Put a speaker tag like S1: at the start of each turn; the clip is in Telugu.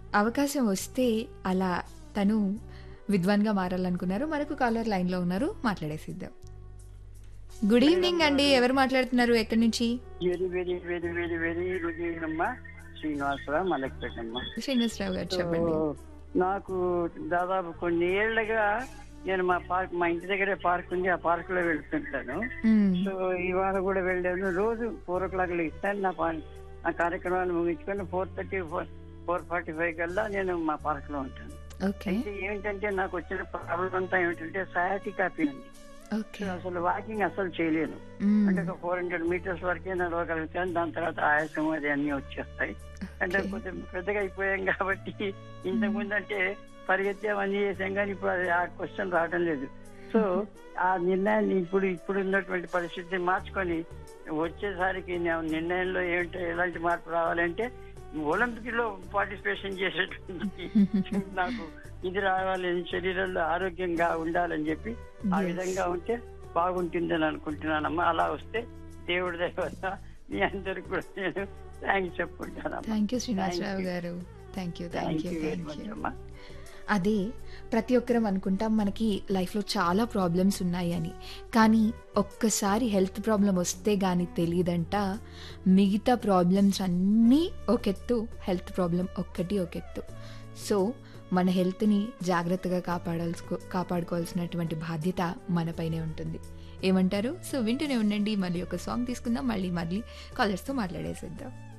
S1: అవకాశం వస్తే అలా తను విద్వాన్గా మారాలనుకున్నారు మరొక కాలర్ లైన్లో ఉన్నారు మాట్లాడేసిద్దాం గుడ్ ఈవినింగ్ అండి ఎవరు మాట్లాడుతున్నారు ఎక్కడి నుంచి
S2: very very very very very good evening అమ్మా శ్రీనివాసరావు మలక్పేట అమ్మా
S1: శ్రీనివాసరావు గారు చెప్పండి
S2: సో, నాకు దాదాపు కొన్ని ఏళ్లుగా నేను మా పార్క్ మా ఇంటి దగ్గరే పార్క్ ఉంది ఆ పార్క్ లో వెళ్తుంటాను
S1: మ్మ్.
S2: సో ఇవాళ కూడా వెళ్ళాను రోజు ఫోర్ ఓ క్లాక్ ఇస్తాను నా పా- నా కార్యక్రమాలు ముగించుకొని four thirty four four forty five కల్లా నేను మా పార్క్ లో ఉంటాను
S1: ఓకే
S2: అయితే ఏంటంటే నాకు వచ్చిన ప్రాబ్లం అంతా ఏమిటంటే సయాటికా పెయిన్ ఉంది
S1: ఓకే
S2: సో అసలు వాకింగ్ అసలు చేయలేను
S1: మ్మ్.
S2: అంటే ఒక ఫోర్ హండ్రెడ్ మీటర్స్ వరకే నడవగలుగుతాను దాని తర్వాత ఆయాసం అది అన్ని వచ్చేస్తాయి అంటే
S1: ఓకే.
S2: కొంచెం పెద్దగా అయిపోయాం కాబట్టి ఇంతకు ముందు అంటే పరిగెత్తాం అన్ని చేసాం కానీ ఇప్పుడు అది ఆ క్వశ్చన్ రావడం లేదు సో ఆ నిర్ణయాన్ని ఇప్పుడు ఇప్పుడు ఉన్నటువంటి పరిస్థితిని మార్చుకొని వచ్చేసరికి నా నిర్ణయంలో ఏంటో ఎలాంటి మార్పు రావాలంటే ఒలింపిక్ లో పార్టిసిపేషన్ చేసేటువంటి నాకు ఇది రావాలి శరీరంలో ఆరోగ్యంగా ఉండాలని చెప్పి ఆ
S1: Yes.
S2: విధంగా ఉంటే బాగుంటుందని అనుకుంటున్నానమ్మా అలా వస్తే దేవుడి దయ వల్ల మీ అందరికి కూడా నేను థ్యాంక్స్ చెప్పుకుంటానమ్మా
S1: thank you Srinivasa Rao
S2: Thank you.
S1: గారు thank you thank
S2: thank
S1: you
S2: you very
S1: thank
S2: much
S1: you
S2: అమ్మా
S1: అదే ప్రతి ఒక్కరం అనుకుంటాం మనకి లైఫ్లో చాలా ప్రాబ్లమ్స్ ఉన్నాయి అని కానీ ఒక్కసారి హెల్త్ ప్రాబ్లం వస్తే కానీ తెలియదంట మిగతా ప్రాబ్లమ్స్ అన్నీ ఒకెత్తు హెల్త్ ప్రాబ్లం ఒక్కటి ఒకెత్తు సో మన హెల్త్ని జాగ్రత్తగా కాపాడాల్సుకో కాపాడుకోవాల్సినటువంటి బాధ్యత మనపైనే ఉంటుంది ఏమంటారు సో వింటూనే ఉండండి మళ్ళీ ఒక సాంగ్ తీసుకుందాం మళ్ళీ మళ్ళీ కాలర్స్తో మాట్లాడేసేద్దాం